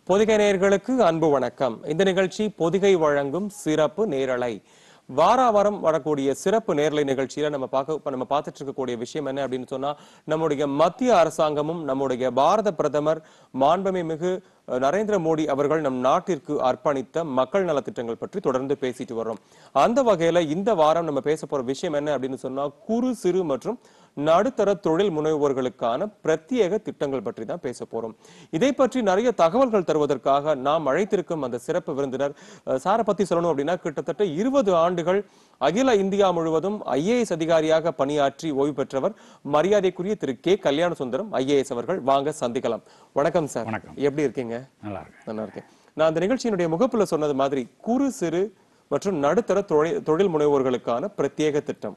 பொதிகை நேயர்களுக்கு அன்பு வணக்கம் இந்த நிகழ்ச்சி பொதிகை வழங்கும் சிறப்பு நேரலை வார வாரம் வரக்கூடிய சிறப்பு நேரலை நிகழ்ச்சியில நம்ம பார்க்க இப்ப நம்ம பார்த்துட்டு இருக்கக்கூடிய விஷயம் என்ன அப்படின்னு சொன்னா நம்முடைய மத்திய அரசாங்கமும் நம்முடைய பாரத பிரதமர் மாண்புமை மிகு அஹ், நரேந்திர மோடி அவர்கள் நம் நாட்டிற்கு அர்ப்பணித்த மக்கள் நலத்திட்டங்கள் பற்றி தொடர்ந்து பேசிட்டு வர்றோம் அந்த வகையில இந்த வாரம் நம்ம பேச போற விஷயம் என்ன அப்படின்னு சொன்னா குறு சிறு மற்றும் நடுத்தர தொழில் முனைவோர்களுக்கான பிரத்யேக திட்டங்கள் பற்றி தான் பேச போறோம் இதை பற்றி நிறைய தகவல்கள் தருவதற்காக நாம் அழைத்திருக்கும் அந்த சிறப்பு விருந்தினர் அஹ், சாரை பத்தி சொல்லணும் அப்படின்னா கிட்டத்தட்ட இருபது ஆண்டுகள் அகில இந்தியா முழுவதும் ஐஏஎஸ் அதிகாரியாக பணியாற்றி ஓய்வு பெற்றவர் மரியாதைக்குரிய திரு கே கல்யாண சுந்தரம் ஐஏஎஸ் அவர்கள் வாங்க சந்திக்கலாம் வணக்கம் சார் வணக்கம். எப்படி இருக்கீங்க நல்லா இருக்கு நல்லா இருக்கேன் நான் அந்த நிகழ்ச்சியினுடைய முகப்புல சொன்னது மாதிரி குறு சிறு மற்றும் நடுத்தர தொழில் தொழில் முனைவோர்களுக்கான பிரத்யேக திட்டம்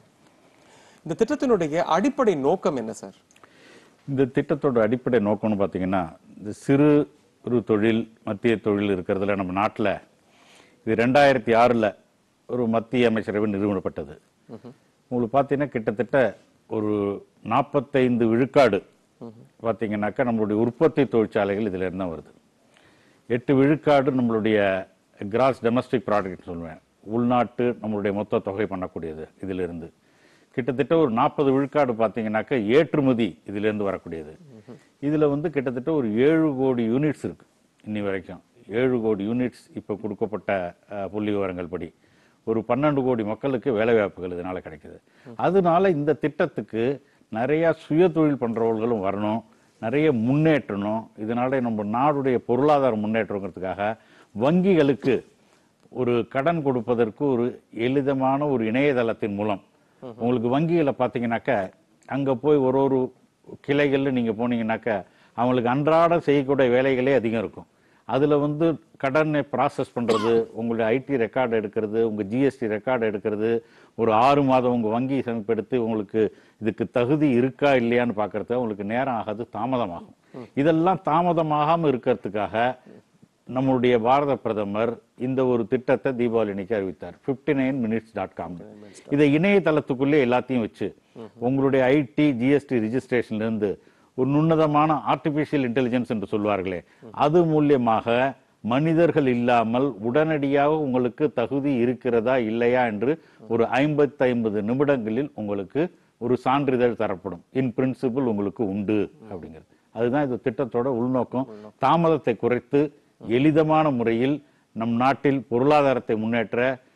இந்த திட்டத்தினுடைய அடிப்படை நோக்கம் என்ன சார் இந்த திட்டத்தோட அடிப்படை நோக்கம்னு பார்த்தீங்கன்னா இந்த சிறு ஒரு தொழில் மத்திய தொழில் இருக்கிறதுல நம்ம நாட்டில் இது ரெண்டாயிரத்தி ஆறில் ஒரு மத்திய அமைச்சரவை நிறுவனப்பட்டது உங்களுக்கு பார்த்தீங்கன்னா கிட்டத்தட்ட ஒரு நாற்பத்தைந்து விழுக்காடு பார்த்தீங்கன்னாக்கா நம்மளுடைய உற்பத்தி தொழிற்சாலைகள் இதில் இருந்தால் வருது எட்டு விழுக்காடு நம்மளுடைய கிராஸ் டொமஸ்டிக் ப்ராடக்ட் சொல்லுவேன் உள்நாட்டு நம்மளுடைய மொத்த தொகை பண்ணக்கூடியது இதிலிருந்து கிட்டத்தட்ட ஒரு நாற்பது விழுக்காடு பார்த்தீங்கன்னாக்கா ஏற்றுமதி இதிலிருந்து வரக்கூடியது இதில் வந்து கிட்டத்தட்ட ஒரு ஏழு கோடி யூனிட்ஸ் இருக்கு இன்னி வரைக்கும் ஏழு கோடி யூனிட்ஸ் இப்போ கொடுக்கப்பட்ட அஹ், புள்ளி விவரங்கள் படி ஒரு பன்னெண்டு கோடி மக்களுக்கு வேலைவாய்ப்புகள் இதனால கிடைக்குது அதனால இந்த திட்டத்துக்கு நிறைய சுய தொழில் பண்றவர்களும் வரணும் நிறைய முன்னேற்றணும் இதனால நம்ம நாடுடைய பொருளாதார முன்னேற்றங்கிறதுக்காக வங்கிகளுக்கு ஒரு கடன் கொடுப்பதற்கு ஒரு எளிதமான ஒரு இணையதளத்தின் மூலம் உங்களுக்கு வங்கிகளை பார்த்தீங்கன்னாக்கா அங்க போய் ஒரு ஒரு கிளைகள்ல நீங்க போனீங்கன்னாக்கா அவங்களுக்கு அன்றாடம் செய்யக்கூடிய வேலைகளே அதிகம் இருக்கும் அதுல வந்து கடனை ப்ராசஸ் பண்றது உங்களுடைய ஐடி ரெக்கார்டு எடுக்கிறது உங்க ஜிஎஸ்டி ரெக்கார்டு எடுக்கிறது ஒரு ஆறு மாதம் உங்க வங்கி சேமிப்பு எடுத்து உங்களுக்கு இதுக்கு தகுதி இருக்கா இல்லையான்னு பார்க்கறது உங்களுக்கு நேரம் ஆகாது தாமதமாகும் இதெல்லாம் தாமதமாகாம இருக்கிறதுக்காக நம்மளுடைய பாரத பிரதமர் இந்த ஒரு திட்டத்தை தீபாவளி அன்னைக்கு அறிவித்தார் 59 நைன் மினிட்ஸ் டாட் காம் இதை இணையதளத்துக்குள்ளே எல்லாத்தையும் வச்சு உங்களுடைய ஐடி ஜிஎஸ்டி ரிஜிஸ்ட்ரேஷன்ல இருந்து ஒரு நுண்ணதமான ஆர்டிபிஷியல் இன்டெலிஜென்ஸ் என்று சொல்வார்களே அது மூலியமாக மனிதர்கள் இல்லாமல் உடனடியாக உங்களுக்கு தகுதி இருக்கிறதா இல்லையா என்று ஒரு ஐம்பத்தி ஐம்பது நிமிடங்களில் உங்களுக்கு ஒரு சான்றிதழ் தரப்படும் இன் பிரின்சிபிள் உங்களுக்கு உண்டு அப்படிங்கிறது அதுதான் இந்த திட்டத்தோட உள்நோக்கம் தாமதத்தை குறைத்து எளிதமான முறையில் நம் நாட்டில் பொருளாதாரத்தை முன்னேற்ற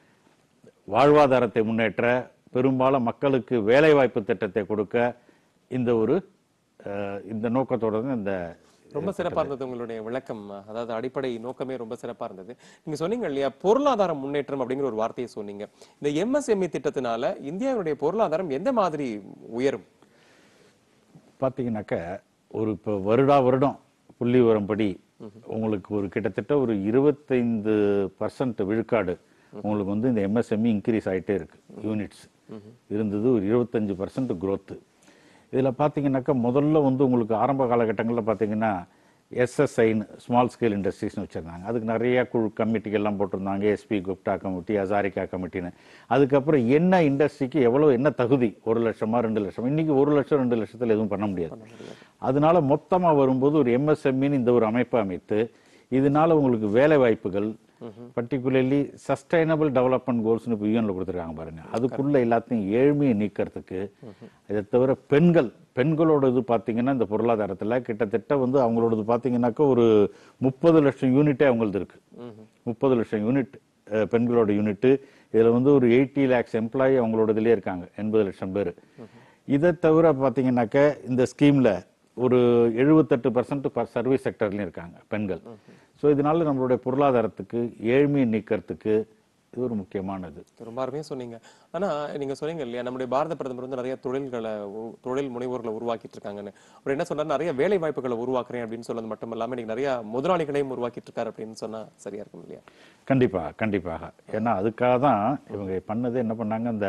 வாழ்வாதாரத்தை முன்னேற்ற பெரும்பாலும் மக்களுக்கு வேலைவாய்ப்பு திட்டத்தை கொடுக்க இந்த ஒரு அஹ், இந்த நோக்கத்தோட தான் இந்த ரொம்ப சிறப்பா இருந்தது உங்களுடைய விளக்கம் அதாவது அடிப்படை நோக்கமே ரொம்ப சிறப்பா இருந்தது நீங்க சொன்னீங்க இல்லையா பொருளாதார முன்னேற்றம் அப்படிங்கிற ஒரு வார்த்தையை சொன்னீங்க இந்த எம்எஸ்எம்இ திட்டத்தினால இந்தியாவுடைய பொருளாதாரம் எந்த மாதிரி உயரும் பார்த்தீங்கன்னாக்க ஒரு இப்போ வருடா வருடம் புள்ளி விவரம்படி உங்களுக்கு ஒரு கிட்டத்தட்ட ஒரு இருபத்தைந்து பர்சன்ட் விழுக்காடு உங்களுக்கு வந்து இந்த எம்எஸ்எம்இ இன்க்ரீஸ் ஆயிட்டே இருக்கு யூனிட்ஸ் இருந்தது ஒரு இருபத்தஞ்சு பர்சன்ட் growth இதில் பார்த்தீங்கன்னாக்கா முதல்ல வந்து உங்களுக்கு ஆரம்ப காலகட்டங்களில் பார்த்தீங்கன்னா எஸ்எஸ்ஐன்னு ஸ்மால் ஸ்கேல் இண்டஸ்ட்ரீஸ்னு வச்சுருந்தாங்க அதுக்கு நிறைய குழு கமிட்டிகள்லாம் போட்டிருந்தாங்க எஸ்பி குப்டா கமிட்டி அசாரிகா கமிட்டின்னு அதுக்கப்புறம் என்ன இண்டஸ்ட்ரிக்கு எவ்வளோ என்ன தகுதி ஒரு லட்சமா ரெண்டு லட்சம் இன்னைக்கு ஒரு லட்சம் ரெண்டு லட்சத்தில் எதுவும் பண்ண முடியாது அதனால மொத்தமாக வரும்போது ஒரு எம்எஸ்எம்இன்னு இந்த ஒரு அமைப்பை அமைத்து இதனால உங்களுக்கு வேலை வாய்ப்புகள் பர்டிகுலர்லி சஸ்டைனபிள் டெவலப்மெண்ட் கோல்ஸ்னு இப்போ யூஎன்ல கொடுத்துருக்காங்க பாருங்க அதுக்குள்ள எல்லாத்தையும் ஏழ்மையை நீக்கிறதுக்கு இதை தவிர பெண்கள் பெண்களோட இது பார்த்தீங்கன்னா இந்த பொருளாதாரத்தில் கிட்டத்தட்ட வந்து அவங்களோடது பார்த்தீங்கன்னாக்கா ஒரு முப்பது லட்சம் யூனிட்டே அவங்களது இருக்கு முப்பது லட்சம் யூனிட் பெண்களோட யூனிட் இதுல வந்து ஒரு எயிட்டி லேக்ஸ் எம்ப்ளாயி அவங்களோட இதுலயே இருக்காங்க எண்பது லட்சம் பேர் இதை தவிர பார்த்தீங்கன்னாக்க இந்த ஸ்கீம்ல ஒரு எழுபத்தெட்டு பர்சன்ட் சர்வீஸ் செக்டர்லயும் இருக்காங்க பெண்கள் ஸோ இதனால நம்மளுடைய பொருளாதாரத்துக்கு ஏழ்மையை நீக்கிறதுக்கு இது ஒரு முக்கியமானது ரொம்ப அருமையா சொன்னீங்க ஆனா நீங்க சொன்னீங்க இல்லையா நம்முடைய பாரத பிரதமர் வந்து நிறைய தொழில்களை உ- தொழில் முனைவோர்களை உருவாக்கிட்டு இருக்காங்கன்னு அவர் என்ன சொன்னார் நிறைய வேலை வாய்ப்புகளை உருவாக்குறேன் அப்படின்னு சொன்னது மட்டும் இல்லாம இன்னைக்கு நிறைய முதலாளிகளையும் உருவாக்கிட்டு இருக்காரு அப்படின்னு சொன்னா சரியா இருக்கும் இல்லையா கண்டிப்பாக கண்டிப்பாக ஏன்னா அதுக்காக தான் இவங்க பண்ணது என்ன பண்ணாங்க இந்த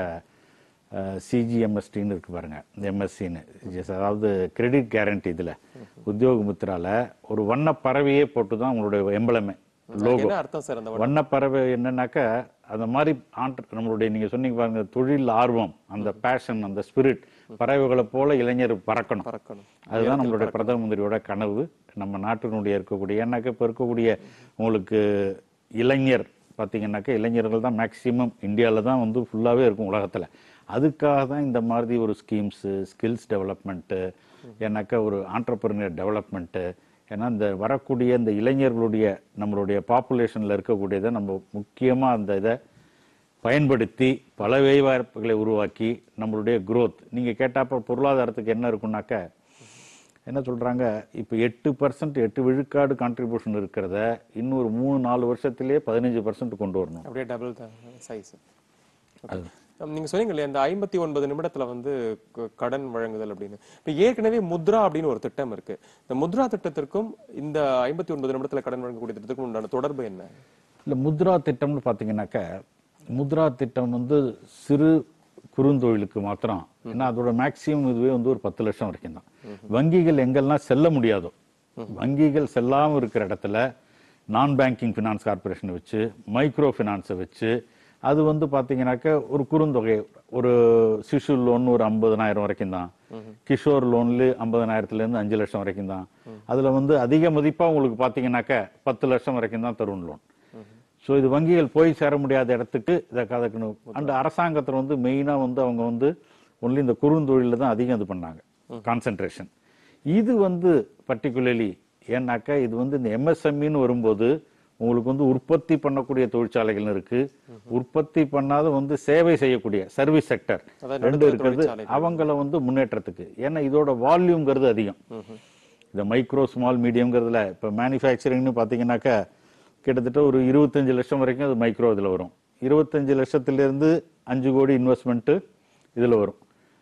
சிஜிஎம்எஸ்டின்னு இருக்கு பாருங்க இந்த எம்எஸ்சின்னு அதாவது கிரெடிட் கேரண்டி இதில் உத்தியோக முத்திரால ஒரு வண்ண பறவையே போட்டு தான் உங்களுடைய எம்பளமே லோகோ என்ன அர்த்தம் சார் அந்த வண்ண பறவை என்னன்னாக்கா அந்த மாதிரி ஆண்ட நம்மளுடைய நீங்க சொன்னீங்க பாருங்க தொழில் ஆர்வம் அந்த பேஷன் அந்த ஸ்பிரிட் பறவைகளை போல இளைஞர் பறக்கணும் பறக்கணும் அதுதான் நம்மளுடைய பிரதம மந்திரியோட கனவு நம்ம நாட்டினுடைய இருக்கக்கூடிய ஏன்னாக்கா இப்போ இருக்கக்கூடிய உங்களுக்கு இளைஞர் பார்த்தீங்கன்னாக்கா இளைஞர்கள் தான் மேக்சிமம் இந்தியாவில் தான் வந்து ஃபுல்லாகவே இருக்கும் உலகத்தில் அதுக்காக தான் இந்த மாதிரி ஒரு ஸ்கீம்ஸு ஸ்கில்ஸ் டெவலப்மெண்ட்டு ஏன்னாக்கா ஒரு ஆண்டர்பிரினியர் டெவலப்மெண்ட்டு ஏன்னா இந்த வரக்கூடிய இந்த இளைஞர்களுடைய நம்மளுடைய பாப்புலேஷனில் இருக்கக்கூடியதை நம்ம முக்கியமாக அந்த இதை பயன்படுத்தி பல வேலைவாய்ப்புகளை உருவாக்கி நம்மளுடைய growth நீங்க கேட்டாப்ப பொருளாதாரத்துக்கு என்ன இருக்கும்னாக்க என்ன சொல்றாங்க இப்போ எட்டு பர்சன்ட் எட்டு விழுக்காடு கான்ட்ரிபியூஷன் இருக்கிறத இன்னொரு மூணு நாலு வருஷத்திலேயே பதினஞ்சு பர்சன்ட் கொண்டு வரணும் அப்படியே டபுள் சைஸ் நீங்க சொன்னீங்க இல்லையா இந்த ஐம்பத்தி ஒன்பது நிமிடத்துல வந்து க- கடன் வழங்குதல் அப்படின்னு இப்ப ஏற்கனவே முத்ரா அப்படின்னு ஒரு திட்டம் இருக்கு இந்த முத்ரா திட்டத்திற்கும் இந்த ஐம்பத்தி ஒன்பது நிமிடத்துல கடன் வழங்கக்கூடிய திட்டத்திற்கும் உண்டான தொடர்பு என்ன இல்ல முத்ரா திட்டம்னு பார்த்தீங்கன்னாக்க முத்ரா திட்டம் வந்து சிறு குறுந்தொழிலுக்கு மாத்திரம் ஏன்னா அதோட மேக்சிமம் இதுவே வந்து ஒரு பத்து லட்சம் வரைக்கும் தான் வங்கிகள் எங்கெல்லாம் செல்ல முடியாதோ வங்கிகள் செல்லாம இருக்கிற இடத்துல நான் பேங்கிங் ஃபினான்ஸ் கார்பரேஷனை வச்சு மைக்ரோ ஃபினான்ஸை வச்சு அது வந்து பாத்தீங்கன்னாக்க ஒரு குறுந்தொகை ஒரு சிசு லோன் ஒரு ஐம்பதனாயிரம் வரைக்கும் தான் கிஷோர் லோன்ல ஐம்பதனாயிரத்துல இருந்து அஞ்சு லட்சம் வரைக்கும் தான் அதுல வந்து அதிக மதிப்பா உங்களுக்கு பாத்தீங்கன்னாக்க பத்து லட்சம் வரைக்கும் தான் தருண் லோன் ஸோ இது வங்கிகள் போய் சேர முடியாத இடத்துக்கு இதை கதக்கணும் அண்ட் அரசாங்கத்தில் வந்து மெயினாக வந்து அவங்க வந்து ஒன்லி இந்த குறுந்தொழிலில் தான் அதிகம் இது பண்ணாங்க கான்சென்ட்ரேஷன் இது வந்து பர்டிகுலர்லி ஏன்னாக்கா இது வந்து இந்த எம்எஸ்எம்இன்னு வரும்போது உங்களுக்கு வந்து உற்பத்தி பண்ணக்கூடிய தொழிற்சாலைகள் இருக்கு உற்பத்தி பண்ணாத வந்து சேவை செய்யக்கூடிய சர்வீஸ் செக்டர் அதாவது ரெண்டு நடுத்தர இருக்கிறது தொழிற்சாலைகள். அவங்கள வந்து முன்னேற்றத்துக்கு ஏன்னா இதோட வால்யூம்ங்கிறது அதிகம் இந்த மைக்ரோ ஸ்மால் மீடியம்ங்கிறதுல இப்போ மேனுஃபேக்சரிங்னு பார்த்தீங்கன்னாக்கா கிட்டத்தட்ட ஒரு இருபத்தஞ்சு லட்சம் வரைக்கும் அது மைக்ரோ இதில் வரும் இருபத்தஞ்சு லட்சத்திலிருந்து அஞ்சு கோடி இன்வெஸ்ட்மெண்ட்டு இதில் வரும்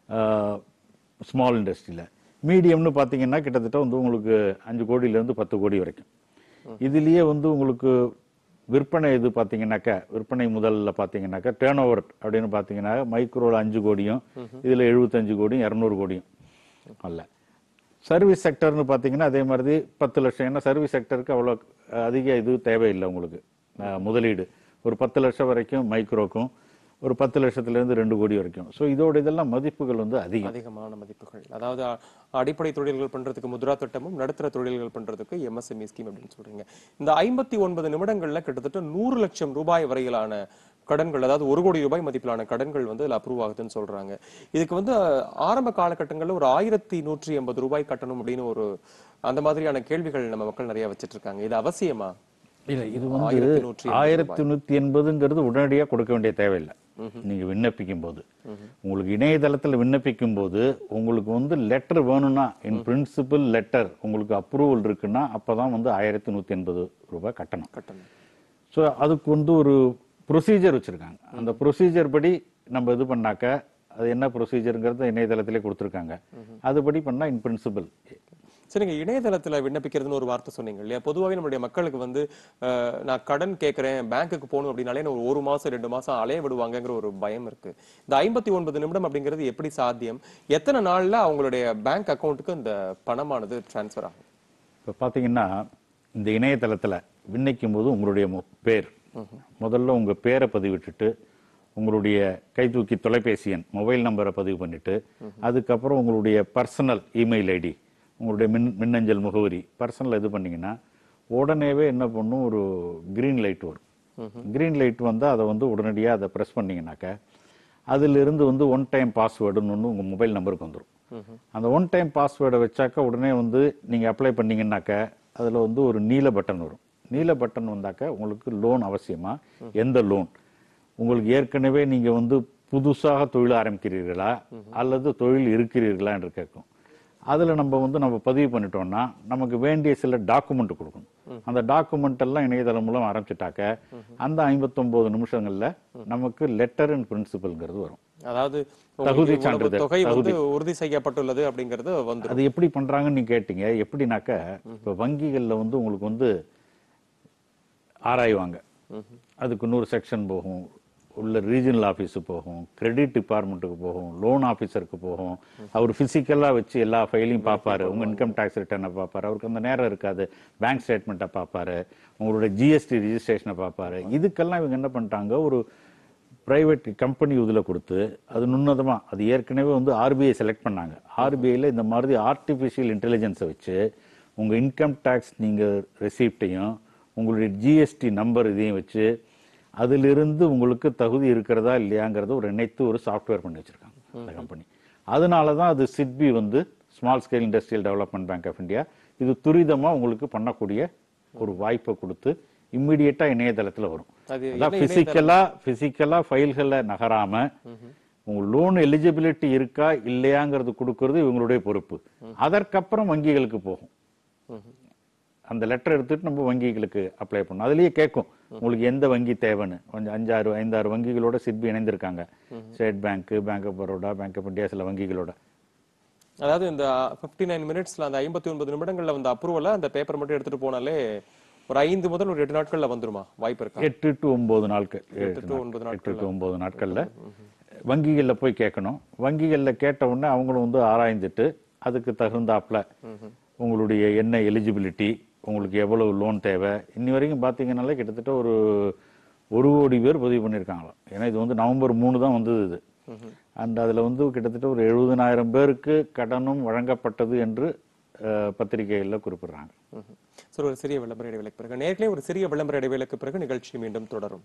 ஸ்மால் இண்டஸ்ட்ரியில் மீடியம்னு பார்த்தீங்கன்னா கிட்டத்தட்ட வந்து உங்களுக்கு அஞ்சு கோடியிலேருந்து பத்து கோடி வரைக்கும் இதுலயே வந்து உங்களுக்கு விற்பனை இது பார்த்தீங்கன்னாக்கா விற்பனை முதல்ல பார்த்தீங்கன்னாக்கா டேர்ன் ஓவர் அப்படின்னு பார்த்தீங்கன்னா மைக்ரோவில் அஞ்சு கோடியும் இதில் எழுபத்தஞ்சு கோடியும் இரநூறு கோடியும் அல்ல சர்வீஸ் செக்டர்னு பார்த்தீங்கன்னா அதே மாதிரி பத்து லட்சம் ஏன்னா சர்வீஸ் செக்டருக்கு அவ்வளோ அதிக இது தேவையில்லை உங்களுக்கு அஹ், முதலீடு ஒரு பத்து லட்சம் வரைக்கும் மைக்ரோக்கும் ஒரு பத்து லட்சத்துலேருந்து ரெண்டு கோடி வரைக்கும் ஸோ இதோட இதெல்லாம் மதிப்புகள் வந்து அதிகம் அதிகமான மதிப்புகள் அதாவது அ- அடிப்படை தொழில்கள் பண்றதுக்கு முத்ரா திட்டமும் நடுத்தர தொழில்கள் பண்றதுக்கு எம்எஸ்எம்இ ஸ்கீம் அப்படின்னு சொல்றீங்க இந்த ஐம்பத்தி ஒன்பது நிமிடங்கள்ல கிட்டத்தட்ட நூறு லட்சம் ரூபாய் வரையிலான கடன்கள் அதாவது ஒரு கோடி ரூபாய் மதிப்பிலான கடன்கள் வந்து இதுல அப்ரூவ் ஆகுதுன்னு சொல்றாங்க இதுக்கு வந்து அஹ், ஆரம்ப காலகட்டங்கள்ல ஒரு ஆயிரத்தி நூற்றி எண்பது ரூபாய் கட்டணும் அப்படின்னு ஒரு அந்த மாதிரியான கேள்விகள் நம்ம மக்கள் நிறைய வச்சிட்டு இருக்காங்க இது அவசியமா இல்ல இது வந்து ஆயிரத்தி நூற்றி ஆயிரத்தி நூத்தி எண்பதுங்கிறது உடனடியாக கொடுக்க வேண்டிய தேவையில்லை நீங்க விண்ணப்பிக்கும் போது உங்களுக்கு இணையதளத்துல விண்ணப்பிக்கும் போது உங்களுக்கு வந்து லெட்டர் வேணும்னா இன் பிரின்சிபல் லெட்டர் உங்களுக்கு அப்ரூவல் இருக்குன்னா அப்பதான் வந்து ஆயிரத்தி நூத்தி எண்பது ரூபாய் கட்டணும் கட்டணம் ஸோ அதுக்கு வந்து ஒரு ப்ரொசீஜர் வச்சிருக்காங்க அந்த ப்ரொசீஜர் படி நம்ம இது பண்ணாக்க அது என்ன ப்ரொசீஜருங்கிறத இணையதளத்திலே கொடுத்துருக்காங்க அதுபடி பண்ணா இன் பிரின்சிபல் சரிங்க இணையதளத்துல விண்ணப்பிக்கிறதுன்னு ஒரு வார்த்தை சொன்னீங்க இல்லையா பொதுவாகவே நம்மளுடைய மக்களுக்கு வந்து அஹ், நான் கடன் கேட்கறேன் பேங்க்குக்கு போகணும் அப்படின்னாலே நான் ஒரு ஒரு மாசம் ரெண்டு மாசம் அலைய விடுவாங்கங்கிற ஒரு பயம் இருக்கு இந்த ஐம்பத்தி ஒன்பது நிமிடம் அப்படிங்கிறது எப்படி சாத்தியம் எத்தனை நாள்ல அவங்களுடைய பேங்க் அக்கௌண்ட்டுக்கு இந்த பணமானது டிரான்ஸ்ஃபர் ஆகும் இப்போ பார்த்தீங்கன்னா இந்த இணையதளத்தில் விண்ணப்பிக்கும் போது உங்களுடைய மொ- பேர் முதல்ல உங்கள் பேரை பதிவிட்டுட்டு உங்களுடைய கைதூக்கி தொலைபேசி எண் மொபைல் நம்பரை பதிவு பண்ணிட்டு அதுக்கப்புறம் உங்களுடைய பர்சனல் இமெயில் ஐடி உங்களுடைய மின் மின்னஞ்சல் முகவரி பர்சனல் இது பண்ணீங்கன்னா உடனேவே என்ன பண்ணும் ஒரு கிரீன் லைட் வரும் கிரீன் லைட் வந்தால் அதை வந்து உடனடியாக அதை ப்ரெஸ் பண்ணீங்கன்னாக்க அதிலிருந்து வந்து ஒன் டைம் பாஸ்வேர்டுன்னு ஒன்று உங்கள் மொபைல் நம்பருக்கு வந்துடும் அந்த ஒன் டைம் பாஸ்வேர்டை வச்சாக்க உடனே வந்து நீங்கள் அப்ளை பண்ணீங்கன்னாக்க அதில் வந்து ஒரு நீல பட்டன் வரும் நீல பட்டன் வந்தாக்க உங்களுக்கு லோன் அவசியமா எந்த லோன் உங்களுக்கு ஏற்கனவே நீங்கள் வந்து புதுசாக தொழில் ஆரம்பிக்கிறீர்களா அல்லது தொழில் இருக்கிறீர்களா என்று கேட்கும் அதில் நம்ம வந்து நம்ம பதிவு பண்ணிட்டோம்னா நமக்கு வேண்டிய சில டாக்குமெண்ட் கொடுக்கணும் அந்த டாக்குமெண்ட் எல்லாம் இணையதளம் மூலம் ஆரம்பிச்சிட்டாக்க அந்த ஐம்பத்தொன்பது நிமிஷங்கள்ல நமக்கு லெட்டர் அண்ட் பிரின்சிபல்ங்கிறது வரும் அதாவது தகுதி உங்களுக்கு இவ்வளவு சான்றிதழ், தொகை வந்து உறுதி செய்யப்பட்டுள்ளது அப்படிங்கிறது வந்து அது எப்படி பண்றாங்கன்னு நீங்க கேட்டீங்க எப்படினாக்க இப்ப வங்கிகள்ல வந்து உங்களுக்கு வந்து ஆராய்வாங்க அதுக்கு இன்னொரு செக்ஷன் போகும் உள்ள ரீஜனல் ஆஃபீஸு போகும் கிரெடிட் டிபார்ட்மெண்ட்டுக்கு போகும் லோன் ஆஃபீஸருக்கு போகும் அவர் ஃபிசிக்கலாக வச்சு எல்லா ஃபைலையும் பார்ப்பாரு உங்கள் இன்கம் டேக்ஸ் ரிட்டர்னை பார்ப்பாரு அவருக்கு அந்த நேரம் இருக்காது பேங்க் ஸ்டேட்மெண்ட்டை பார்ப்பாரு உங்களோட ஜிஎஸ்டி ரிஜிஸ்ட்ரேஷனை பார்ப்பாரு இதுக்கெல்லாம் இவங்க என்ன பண்ணிட்டாங்க ஒரு பிரைவேட் கம்பெனி இதில் கொடுத்து அது நுண்ணதமாக அது ஏற்கனவே வந்து ஆர்பிஐ செலக்ட் பண்ணாங்க ஆர்பிஐயில் இந்த மாதிரி ஆர்டிஃபிஷியல் இன்டெலிஜென்ஸை வச்சு உங்கள் இன்கம் டேக்ஸ் நீங்கள் ரெசிப்டையும் உங்களுடைய ஜிஎஸ்டி நம்பர் இதையும் வச்சு அதிலிருந்து உங்களுக்கு தகுதி இருக்கிறதா இல்லையாங்கிறத ஒரு இணைத்து ஒரு சாஃப்ட்வேர் பண்ணி வச்சிருக்காங்க அந்த கம்பெனி அதனால தான் அது சிட்பி வந்து small scale industrial development bank of India இது துரிதமாக உங்களுக்கு பண்ணக்கூடிய ஒரு வாய்ப்பை கொடுத்து இம்மிடியட்டா இணையதளத்தில் வரும் அது அதான் பிசிக்கலா பிசிக்கலா ஃபைல்களை நகராம உங்க லோன் எலிஜிபிலிட்டி இருக்கா இல்லையாங்கிறது கொடுக்கறது இவங்களுடைய பொறுப்பு அதற்கப்புறம் வங்கிகளுக்கு போகும் அந்த லெட்டர் எடுத்துட்டு நம்ம வங்கிகளுக்கு அப்ளை பண்ணணும் அதுலயே கேட்கும் உங்களுக்கு எந்த வங்கி தேவைன்னு கொஞ்சம் அஞ்சாறு ஐந்தாறு வங்கிகளோட சிட்பி இணைந்திருக்காங்க state bank bank of Baroda bank of India சில வங்கிகளோட அதாவது இந்த 59 நைன் மினிட்ஸ்ல அந்த ஐம்பத்தி ஒன்பது நிமிடங்கள்ல வந்து அப்ரூவல அந்த பேப்பர் மட்டும் எடுத்துட்டு போனாலே ஒரு ஐந்து முதல் ஒரு எட்டு நாட்கள்ல வந்துருமா வாய்ப்பு இருக்கா எட்டு டு ஒன்பது நாட்கள் எட்டு to ஒன்பது எட்டு டு ஒன்பது நாட்கள்ல வங்கிகள்ல போய் கேட்கணும் வங்கிகள்ல கேட்ட உடனே அவங்களும் வந்து ஆராய்ந்துட்டு அதுக்கு தகுந்தாப்புல உங்களுடைய என்ன எலிஜிபிலிட்டி உங்களுக்கு எவ்வளவு லோன் தேவை இன்னி வரைக்கும் பார்த்தீங்கன்னாலே கிட்டத்தட்ட ஒரு ஒரு கோடி பேர் பதிவு பண்ணியிருக்காங்களாம் ஏன்னா இது வந்து நவம்பர் மூணு தான் வந்தது இது அண்ட் அதுல வந்து கிட்டத்தட்ட ஒரு எழுபதனாயிரம் பேருக்கு கடனும் வழங்கப்பட்டது என்று அஹ், பத்திரிகைகள்ல குறிப்பிடுறாங்க ம்ஹும். சரி ஒரு சிறிய விளம்பர இடைவேளைக்கு பிறகு நேர்களே ஒரு சிறிய விளம்பர இடைவேளைக்கு பிறகு நிகழ்ச்சி மீண்டும் தொடரும்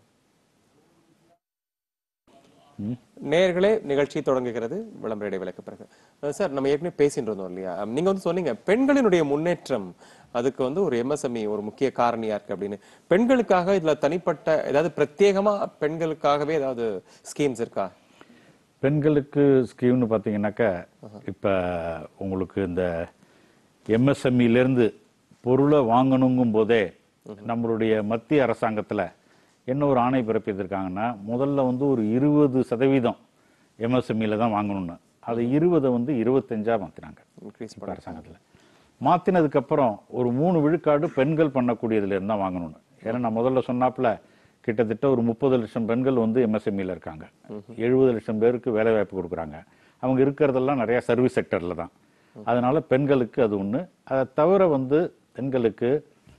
நேர்களே நிகழ்ச்சி தொடங்குகிறது விளம்பர இடைவேளைக்கு பிறகு அஹ் சார் நம்ம ஏற்கனவே பேசிட்டு இருந்தோம் இல்லையா அஹ் நீங்க வந்து சொன்னீங்க பெண்களினுடைய முன்னேற்றம் அதுக்கு வந்து ஒரு எம்எஸ்எம்இ ஒரு முக்கிய காரணியா இருக்கு அப்படின்னு பெண்களுக்காக இதுல தனிப்பட்ட ஏதாவது பிரத்யேகமா பெண்களுக்காகவே ஏதாவது ஸ்கீம்ஸ் இருக்கா பெண்களுக்கு ஸ்கீம்னு பார்த்தீங்கன்னாக்கா இப்போ உங்களுக்கு இந்த எம்எஸ்எம்இலேருந்து பொருளை வாங்கணுங்கும் போதே நம்மளுடைய மத்திய அரசாங்கத்தில் என்ன ஒரு ஆணை பிறப்பித்திருக்காங்கன்னா முதல்ல வந்து ஒரு இருபது சதவீதம் எம்எஸ்எம்இல தான் வாங்கணும்னு அதை இருபதை வந்து இருபத்தஞ்சா மாற்றினாங்க இன்க்ரீஸ் இப்ப அரசாங்கத்தில் மாற்றினதுக்கப்புறம் ஒரு மூணு விழுக்காடு பெண்கள் பண்ணக்கூடியதுல இருந்தா வாங்கணும்னு ஏன்னா நான் முதல்ல சொன்னாப்புல கிட்டத்தட்ட ஒரு முப்பது லட்சம் பெண்கள் வந்து எம்எஸ்எம்இல இருக்காங்க எழுபது லட்சம் பேருக்கு வேலை வாய்ப்பு கொடுக்குறாங்க அவங்க இருக்கிறதெல்லாம் நிறைய சர்வீஸ் செக்டர்ல தான் அதனால பெண்களுக்கு அது ஒண்ணு அதை தவிர வந்து பெண்களுக்கு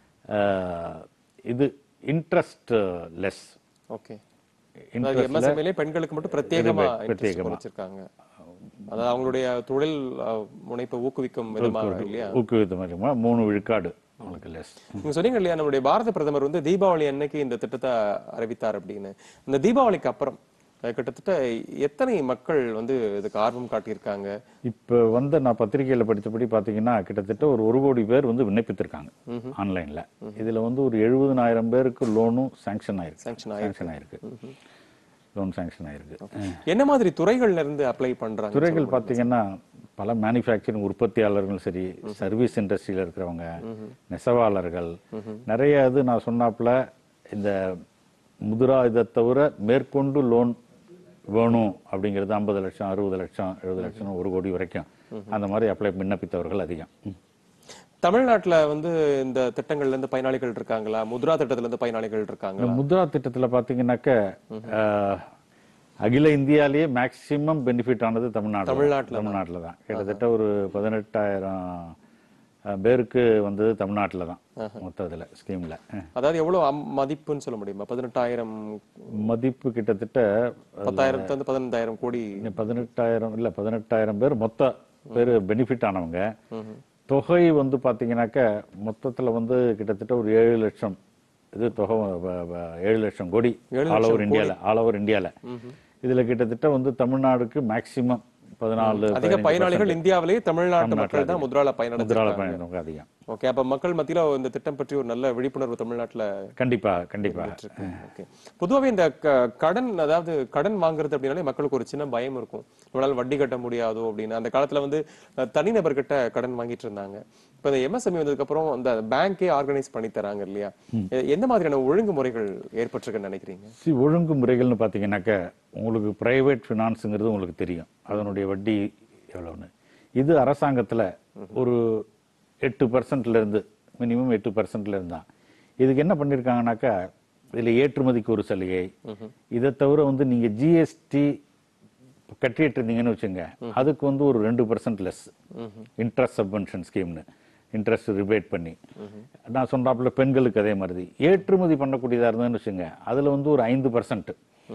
ஆஹ், இது இன்ட்ரெஸ்ட் லெஸ் ஓகே அதாவது எம்எஸ்எம்இலே பெண்களுக்கு மட்டும் பிரத்யேகமா பிரத்யேகமா. பிரத்யேகமா வச்சிருக்காங்க அதாவது அவங்களுடைய தொழில் அஹ், முனைப்பை ஊக்குவிக்கும் விதமாக இல்லையா ஊக்குவித்த மாதிரி மூணு விழுக்காடு அவங்களுக்கு லெஸ் நீங்க சொன்னீங்க இல்லையா நம்முடைய பாரத பிரதமர் வந்து தீபாவளி அன்னைக்கு இந்த திட்டத்தை அறிவித்தார் அப்படின்னு இந்த தீபாவளிக்கு அப்புறம் அஹ், கிட்டத்தட்ட எத்தனை மக்கள் வந்து இதுக்கு ஆர்வம் காட்டியிருக்காங்க இப்போ வந்து நான் பத்திரிகையில படித்தபடி பார்த்தீங்கன்னா கிட்டத்தட்ட ஒரு ஒரு கோடி பேர் வந்து விண்ணப்பித்திருக்காங்க ஆன்லைன்ல இதுல வந்து ஒரு எழுபதனாயிரம் பேருக்கு லோனும் சாங்ஷன் ஆயிருக்கு Sanction சாங்ஷன் ஆயிருக்கு லோன் சாங்ஷன் ஆயிருக்கு என்ன மாதிரி துறைகள்ல இருந்து அப்ளை பண்றாங்க துறைகள் பார்த்தீங்கன்னா பல மேனுஃபேக்சரிங் உற்பத்தியாளர்களும் சரி சர்வீஸ் இண்டஸ்ட்ரியில இருக்கிறவங்க நெசவாளர்கள் நிறைய இது நான் சொன்னாப்புல இந்த முதுரா இதை தவிர மேற்கொண்டு லோன் வேணும் அப்படிங்கிறது ஐம்பது லட்சம் அறுபது லட்சம் எழுபது லட்சம் ஒரு கோடி வரைக்கும் அந்த மாதிரி அப்ளை விண்ணப்பித்தவர்கள் அதிகம் ம். தமிழ்நாட்டுல வந்து இந்த திட்டங்கள்ல இருந்து பயனாளிகள் இருக்காங்களா முத்ரா திட்டத்துல இருந்து பயனாளிகள் இருக்காங்களா இந்த முத்ரா திட்டத்துல பாத்தீங்கன்னாக்க அஹ், அகில இந்தியாலேயே மேக்சிமம் பெனிஃபிட் ஆனது தமிழ்நாடு தமிழ்நாட்டுல தமிழ்நாட்டில் தான் கிட்டத்தட்ட ஒரு பதினெட்டாயிரம் அஹ், பேருக்கு வந்தது தமிழ்நாட்டில் தான் மொத்தத்தில் ஸ்கீமில் அதாவது எவ்வளவு அம்- மதிப்புன்னு சொல்ல முடியுமா பதினெட்டாயிரம் மதிப்பு கிட்டத்தட்ட பத்தாயிரத்துல இருந்து பதினைந்தாயிரம் கோடி பதினெட்டாயிரம் இல்லை பதினெட்டாயிரம் பேர் மொத்த பேர் பெனிஃபிட் ஆனவங்க தொகை வந்து பார்த்தீங்கன்னாக்க மொத்தத்தில் வந்து கிட்டத்தட்ட ஒரு ஏழு லட்சம் இது தொகை வ- வ- ஏழு லட்சம் கோடி ஆல் ஓவர் இந்தியாவில் ஆல் ஓவர் இந்தியாவில் இதில் கிட்டத்தட்ட வந்து தமிழ்நாடுக்கு மேக்சிமம் பதினாலு அதிக பயனாளிகள் இந்தியாவிலேயே தமிழ்நாட்டு மக்கள் தான் முத்ரால பயனடைஞ்சிருக்காங்க முதிரால பயணம் அதிகம் ஓகே அப்ப மக்கள் மத்தியில இந்த திட்டம் பற்றி ஒரு நல்ல விழிப்புணர்வு தமிழ்நாட்டுல கண்டிப்பா கண்டிப்பா இருக்கு ஓகே பொதுவாவே இந்த க- கடன் அதாவது கடன் வாங்குறது அப்படின்னாலே மக்களுக்கு ஒரு சின்ன பயம் இருக்கும் நம்மளால வட்டி கட்ட முடியாதோ அப்படின்னு அந்த காலத்துல வந்து அஹ், தனிநபர்கிட்ட கடன் வாங்கிட்டு இருந்தாங்க இப்ப இந்த எம்எஸ்எம்இ வந்ததுக்கு அப்புறம் அந்த பேங்கே ஆர்கனைஸ் பண்ணி தராங்க இல்லையா எ- எந்த மாதிரியான ஒழுங்குமுறைகள் ஏற்பட்டிருக்குன்னு நினைக்கிறீங்க சி ஒழுங்குமுறைகள்னு பார்த்தீங்கன்னாக்க உங்களுக்கு பிரைவேட் ஃபினான்ஸுங்கிறது உங்களுக்கு தெரியும் அதனுடைய வட்டி எவ்வளோன்னு இது அரசாங்கத்தில் ஒரு எட்டு பர்சன்ட்ல இருந்து மினிமம் எட்டு பர்சன்ட்ல இருந்து தான் இதுக்கு என்ன பண்ணியிருக்காங்கனாக்கா இதில் ஏற்றுமதிக்கு ஒரு சலுகை இதை தவிர வந்து நீங்கள் ஜிஎஸ்டி கட்டிட்டு இருந்தீங்கன்னு வச்சுங்க அதுக்கு வந்து ஒரு ரெண்டு பர்சன்ட் லெஸ் இன்ட்ரெஸ்ட் சப்வென்ஷன் ஸ்கீம்னு இன்ட்ரெஸ்ட் ரிபேட் பண்ணி நான் சொன்னாப்புல பெண்களுக்கு அதே மாதிரி ஏற்றுமதி பண்ணக்கூடியதா இருந்ததுன்னு வச்சுங்க அதுல வந்து ஒரு ஐந்து பர்சன்ட்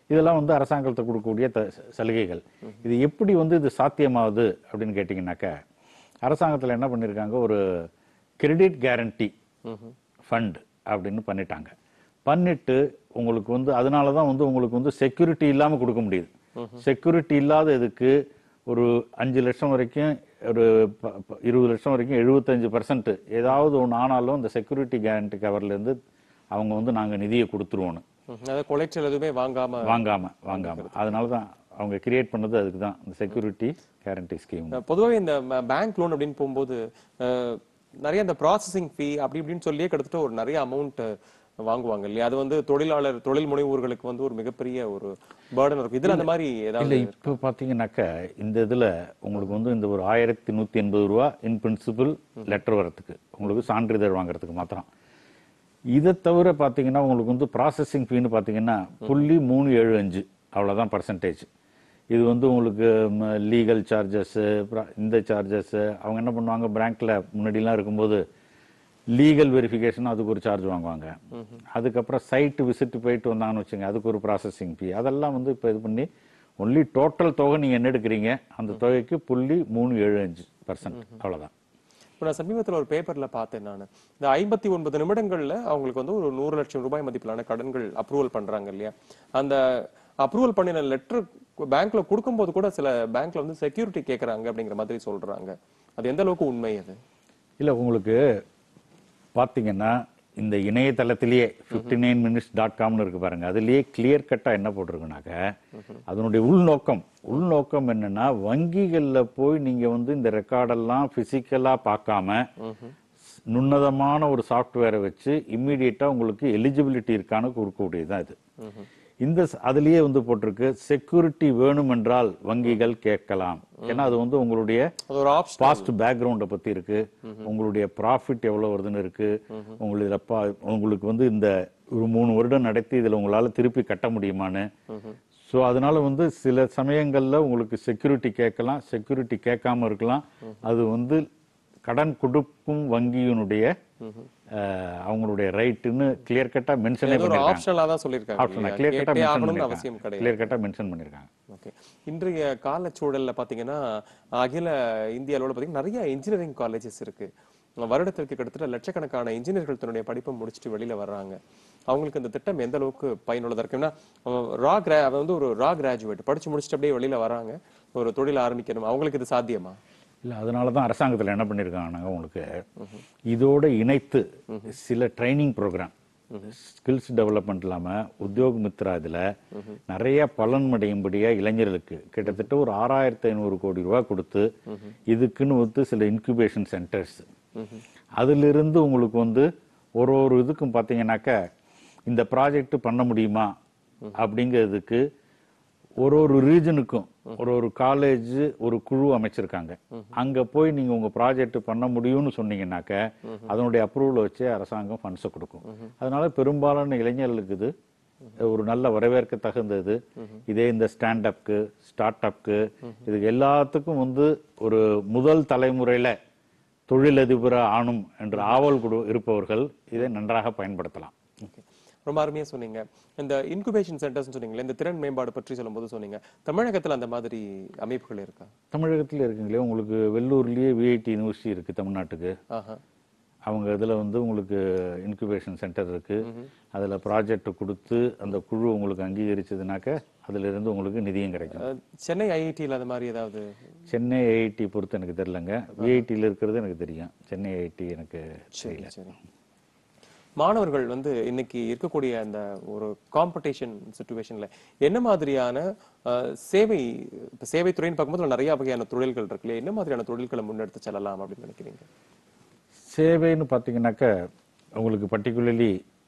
இதெல்லாம் வந்து அரசாங்கத்தை கொடுக்கக்கூடிய த சலுகைகள் இது எப்படி வந்து இது சாத்தியமாகுது அப்படின்னு கேட்டிங்கனாக்கா அரசாங்கத்தில் என்ன பண்ணியிருக்காங்க ஒரு கிரெடிட் கேரண்டி ஃபண்ட் அப்படின்னு பண்ணிட்டாங்க பண்ணிட்டு உங்களுக்கு வந்து அதனால தான் வந்து உங்களுக்கு வந்து செக்யூரிட்டி இல்லாமல் கொடுக்க முடியுது செக்யூரிட்டி இல்லாத இதுக்கு ஒரு அஞ்சு லட்சம் வரைக்கும் ஒரு ப- ப- இருபது லட்சம் வரைக்கும் எழுபத்தஞ்சு பர்சன்ட் ஏதாவது ஒன்று ஆனாலும் இந்த செக்யூரிட்டி கேரண்டி கவர்லேருந்து அவங்க வந்து நாங்கள் நிதியை கொடுத்துருவோன்னு ம்ஹும். அதாவது கொலைச்சல் எதுவுமே வாங்காம வாங்காம வாங்காம அதனால தான் அவங்க கிரியேட் பண்ணது அதுக்கு தான் இந்த செக்யூரிட்டி கேரண்டி ஸ்கீம் பொதுவாகவே இந்த பேங்க் லோன் அப்படின்னு போகும்போது அஹ், நிறைய இந்த ப்ராசஸிங் ஃபீ அப்படி இப்படின்னு சொல்லியே கிட்டத்தட்ட ஒரு நிறைய அமௌண்ட் வாங்குவாங்க இல்லையா அது வந்து தொழிலாளர் தொழில் முனைவோர்களுக்கு வந்து ஒரு மிகப்பெரிய ஒரு பேர்டன் இருக்கும் இதுல அந்த மாதிரி இல்ல ஏதாவது இப்போ பார்த்தீங்கன்னாக்கா இந்த இதுல உங்களுக்கு வந்து இந்த ஒரு ஆயிரத்தி நூத்தி எண்பது ரூபா இன் பிரின்சிபல் லெட்டர் வரதுக்கு உங்களுக்கு சான்றிதழ் வாங்குறதுக்கு மாத்திரம் இதை தவிர பார்த்தீங்கன்னா உங்களுக்கு வந்து ப்ராசஸிங் ஃபீன்னு பார்த்தீங்கன்னா புள்ளி மூணு ஏழு அஞ்சு அவ்வளோதான் பர்சன்டேஜ் இது வந்து உங்களுக்கு லீகல் சார்ஜஸ்ஸு இந்த சார்ஜஸ்ஸு அவங்க என்ன பண்ணுவாங்க பேங்க்ல முன்னாடிலாம் இருக்கும்போது லீகல் வெரிஃபிகேஷன் அதுக்கு ஒரு சார்ஜ் வாங்குவாங்க அதுக்கப்புறம் சைட்டு விசிட் போயிட்டு வந்தாங்கன்னு வச்சுங்க அதுக்கு ஒரு ப்ராசஸிங் ஃபீ அதெல்லாம் வந்து இப்போ இது பண்ணி ஒன்லி டோட்டல் தொகை நீங்கள் என்ன எடுக்கிறீங்க அந்த தொகைக்கு புள்ளி மூணு ஏழு அஞ்சு பர்சன்ட் அவ்வளோதான் இப்போ நான் சமீபத்துல ஒரு பேப்பர்ல பார்த்தேன் நான் இந்த ஐம்பத்தி ஒன்பது நிமிடங்கள்ல அவங்களுக்கு வந்து ஒரு நூறு லட்சம் ரூபாய் மதிப்பிலான கடன்கள் அப்ரூவல் பண்றாங்க இல்லையா அந்த அப்ரூவல் பண்ணின லெட்டர் பேங்க்ல கொடுக்கும்போது கூட சில பேங்க்ல வந்து செக்யூரிட்டி கேக்குறாங்க அப்படிங்கிற மாதிரி சொல்றாங்க அது எந்த அளவுக்கு உண்மை அது இல்லை உங்களுக்கு பார்த்தீங்கன்னா இந்த இணையதளத்திலேயே ஃபிஃப்டி நைன் மினிட்ஸ் டாட் காம்னு இருக்கு பாருங்க அதுலயே கிளியர் கட்டா என்ன போட்டிருக்குனாக்க அதனுடைய உள்நோக்கம் உள்நோக்கம் என்னன்னா வங்கிகள்ல போய் நீங்க வந்து இந்த ரெக்கார்டெல்லாம் பிசிக்கலா பார்க்காம நுண்ணதமான ஒரு சாஃப்ட்வேரை வச்சு இம்மிடியட்டா உங்களுக்கு எலிஜிபிலிட்டி இருக்கான்னு கொடுக்கக்கூடியதுதான் இது இந்த ச- அதுலயே வந்து போட்டிருக்கு செக்யூரிட்டி வேணுமென்றால் வங்கிகள் கேட்கலாம் ஏன்னா அது வந்து உங்களுடைய அது ஒரு ஆப்ஷன் பாஸ்ட் பேக்ரவுண்டை பத்தி இருக்கு உங்களுடைய ப்ராஃபிட் எவ்வளவு வருதுன்னு இருக்கு உங்களுக்கு அப்பா உங்களுக்கு வந்து இந்த ஒரு மூணு வருடம் நடத்தி இதுல உங்களால திருப்பி கட்ட முடியுமான்னு ஸோ அதனால வந்து சில சமயங்கள்ல உங்களுக்கு செக்யூரிட்டி கேட்கலாம் செக்யூரிட்டி கேட்காம இருக்கலாம் அது வந்து கடன் கொடுக்கும் வங்கியினுடைய அஹ், அவங்களுடைய ரைட்டுன்னு கிளியர் கட்டா மென்ஷனே ஒரு பண்ணிருக்காங்க ஆப்ஷனலா தான் சொல்லியிருக்காங்க ஆப்ஷனா இல்லையா? கிளியர் கட்டா கேட்டே மென்ஷன் ஆகணும்னு அவசியம் பண்ணிருக்காங்க கிடையாது கிளியர் கட்டா மென்ஷன் பண்ணிருக்காங்க ஓகே இன்றைய காலச்சூழல்ல பாத்தீங்கன்னா அகில இந்திய அளவுல பாத்தீங்கன்னா நிறைய இன்ஜினியரிங் காலேஜஸ் இருக்கு வருடத்திற்கு கிட்டத்தட்ட லட்சக்கணக்கான இன்ஜினியர்கள் தன்னுடைய படிப்பை முடிச்சுட்டு வெளியில வர்றாங்க அவங்களுக்கு இந்த திட்டம் எந்த அளவுக்கு பயனுள்ளதா இருக்குன்னா ரா கிரா அவன் வந்து ஒரு ரா கிராஜுவேட் படிச்சு முடிச்சுட்டு அப்படியே வெளியில வராங்க ஒரு தொழில் ஆரம்பிக்கணும் அவங்களுக்கு இது சாத்தியமா இல்ல அதனால தான் அரசாங்கத்துல என்ன பண்ணிருக்காங்க உங்களுக்கு இதோட இணைத்து சில ட்ரைனிங் ப்ரோக்ராம் ஸ்கில்ஸ் டெவலப்மெண்ட் இல்லாம உத்தியோக் மித்ரா இதுல நிறைய பலன் அடையும்படியா இளைஞர்களுக்கு கிட்டத்தட்ட ஒரு ஆறாயிரத்தி ஐநூறு கோடி ரூபாய் கொடுத்து இதுக்குன்னு வந்து சில இன்குபேஷன் சென்டர்ஸ் அதிலிருந்து உங்களுக்கு வந்து ஒரு ஒரு இதுக்கும் பார்த்தீங்கன்னாக்க இந்த ப்ராஜெக்ட் பண்ண முடியுமா அப்படிங்கிறதுக்கு ஒரு ஒரு ரீஜனுக்கும் ஒரு ஒரு காலேஜ் ஒரு குழு அமைச்சிருக்காங்க அங்க போய் நீங்க உங்க ப்ராஜெக்ட் பண்ண முடியும்னு சொன்னீங்கன்னாக்க அதனுடைய அப்ரூவல் வச்சு அரசாங்கம் ஃபண்ட்ஸை கொடுக்கும் அதனால பெரும்பாலான இளைஞர்களுக்கு இது ஒரு நல்ல வரவேற்க தகுந்தது இதே இந்த ஸ்டாண்ட் அப்க்கு ஸ்டார்ட் அப்க்கு இதுக்கு எல்லாத்துக்கும் வந்து ஒரு முதல் தலைமுறையில தொழிலதிபரா ஆணும் என்ற ஆவல் குடு இருப்பவர்கள் இதை நன்றாக பயன்படுத்தலாம் Okay. ரொம்ப அருமையா சொன்னீங்க இந்த இன்குபேஷன் சென்டர்ஸ் சொன்னீங்களே இந்த திறன் மேம்பாடு பற்றி சொல்லும்போது சொன்னீங்க தமிழகத்துல அந்த மாதிரி அமைப்புகள் இருக்கா தமிழகத்தில் இருக்குங்களே உங்களுக்கு வெள்ளூர்லயே விஐடி யூனிவர்சிட்டி இருக்கு தமிழ்நாட்டுக்கு ஆஹா அவங்க இதுல வந்து உங்களுக்கு இன்குபேஷன் சென்டர் இருக்கு அதுல ப்ராஜெக்ட் கொடுத்து அந்த குழு உங்களுக்கு அங்கீகரிச்சதுனாக்க அதுல இருந்து உங்களுக்கு நிதியும் கிடைக்கும் அஹ், சென்னை ஐஐடியில் அந்த மாதிரி ஏதாவது சென்னை ஐஐடி பொறுத்து எனக்கு தெரியலங்க விஐடியில் இருக்கிறது எனக்கு தெரியும் சென்னை ஐஐடி எனக்கு சரி சரி மாணவர்கள் வந்து இன்னைக்கு இருக்கக்கூடிய அந்த ஒரு காம்படிஷன் சுச்சுவேஷன்ல என்ன மாதிரியான அஹ், சேவை இப்ப சேவை துறைன்னு பார்க்கும்போது நிறைய வகையான தொழில்கள் இருக்கு இல்லையா என்ன மாதிரியான தொழில்களை முன்னெடுத்து செல்லலாம் அப்படின்னு நினைக்கிறீங்க சேவைன்னு பார்த்தீங்கன்னாக்க உங்களுக்கு பர்டிகுலர்லி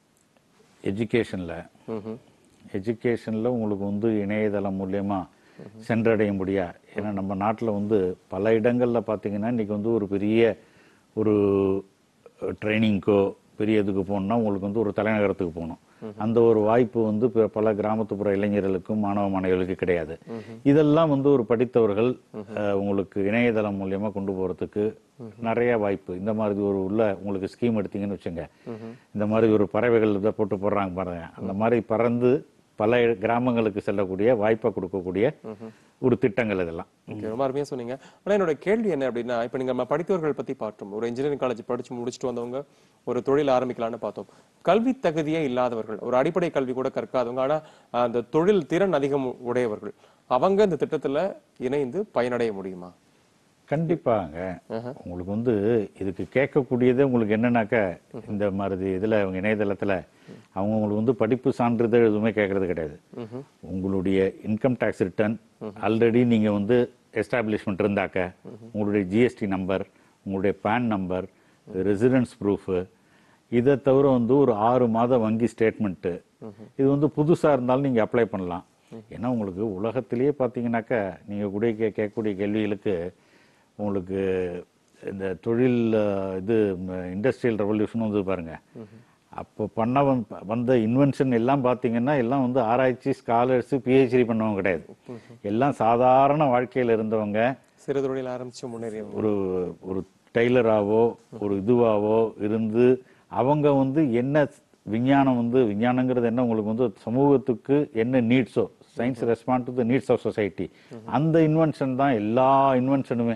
எஜுகேஷனில் ம்ஹும். எஜுகேஷனில் உங்களுக்கு வந்து இணையதளம் மூலயமா சென்றடைய முடியா ஏன்னா நம்ம நாட்டில் வந்து பல இடங்களில் பார்த்தீங்கன்னா இன்னைக்கு வந்து ஒரு பெரிய ஒரு ட்ரைனிங்க்கோ பெரிய இதுக்கு போகணும்னா உங்களுக்கு வந்து ஒரு தலைநகரத்துக்கு போகணும் அந்த ஒரு வாய்ப்பு வந்து ப- பல கிராமத்துப்புற இளைஞர்களுக்கும் மாணவ மாணவிகளுக்கு கிடையாது இதெல்லாம் வந்து ஒரு படித்தவர்கள் அஹ், உங்களுக்கு இணையதளம் மூலியமா கொண்டு போறதுக்கு நிறைய வாய்ப்பு இந்த மாதிரி ஒரு உள்ள உங்களுக்கு ஸ்கீம் எடுத்தீங்கன்னு வச்சுங்க இந்த மாதிரி ஒரு பறவைகள் இதை போட்டு போடுறாங்க பாருங்க அந்த மாதிரி பறந்து பல கிராமங்களுக்கு செல்லக்கூடிய வாய்ப்பை கொடுக்கக்கூடிய ஒரு திட்டங்கள் இதெல்லாம் ஓகே ரொம்ப அருமையா சொன்னீங்க ஆனா என்னோட கேள்வி என்ன அப்படின்னா இப்ப நீங்க நம்ம படித்தவர்கள் பத்தி பார்த்தோம் ஒரு இன்ஜினியரிங் காலேஜ் படிச்சு முடிச்சுட்டு வந்தவங்க ஒரு தொழில் ஆரம்பிக்கலாம்னு பார்த்தோம் கல்வி தகுதியே இல்லாதவர்கள் ஒரு அடிப்படை கல்வி கூட கற்காதவங்க ஆனா அந்த தொழில் திறன் அதிகம் உடையவர்கள் அவங்க இந்த திட்டத்துல இணைந்து பயனடைய முடியுமா கண்டிப்பாங்க உங்களுக்கு வந்து இதுக்கு கேட்கக்கூடியதே உங்களுக்கு என்னன்னாக்க இந்த மாதிரி இதுல அவங்க இணையதளத்துல அவங்க உங்களுக்கு வந்து படிப்பு சான்றிதழ் எதுவுமே கேட்கறது கிடையாது உங்களுடைய இன்கம் டேக்ஸ் ரிட்டர்ன் ஆல்ரெடி நீங்க வந்து எஸ்டாப்ளிஷ்மெண்ட் இருந்தாக்க உங்களுடைய ஜிஎஸ்டி நம்பர் உங்களுடைய பேன் நம்பர் ரெசிடென்ஸ் ப்ரூஃபு இதை தவிர வந்து ஒரு ஆறு மாத வங்கி ஸ்டேட்மெண்ட்டு இது வந்து புதுசா இருந்தாலும் நீங்க அப்ளை பண்ணலாம் ஏன்னா உங்களுக்கு உலகத்திலேயே பார்த்தீங்கன்னாக்கா நீங்க கூட கே கேட்கக்கூடிய கேள்விகளுக்கு உங்களுக்கு இந்த தொழில் அஹ், இது இண்டஸ்ட்ரியல் ரெவல்யூஷன் வந்து பாருங்க அப்போ பண்ண வந்த- வந்த இன்வென்ஷன் எல்லாம் பார்த்தீங்கன்னா எல்லாம் வந்து ஆராய்ச்சி ஸ்காலர்ஸ் பிஹெச்டி பண்ணவங்க கிடையாது எல்லாம் சாதாரண வாழ்க்கையில இருந்தவங்க சிறு தொழில் ஆரம்பிச்சு முன்னேறியவங்க ஒரு ஒரு டெய்லராவோ ஒரு இதுவாவோ இருந்து அவங்க வந்து என்ன விஞ்ஞானம் வந்து விஞ்ஞானங்கிறது என்ன உங்களுக்கு வந்து சமூகத்துக்கு என்ன நீட்ஸோ science respond to the needs of society அந்த இன்வென்ஷன் தான் எல்லா இன்வென்ஷனுமே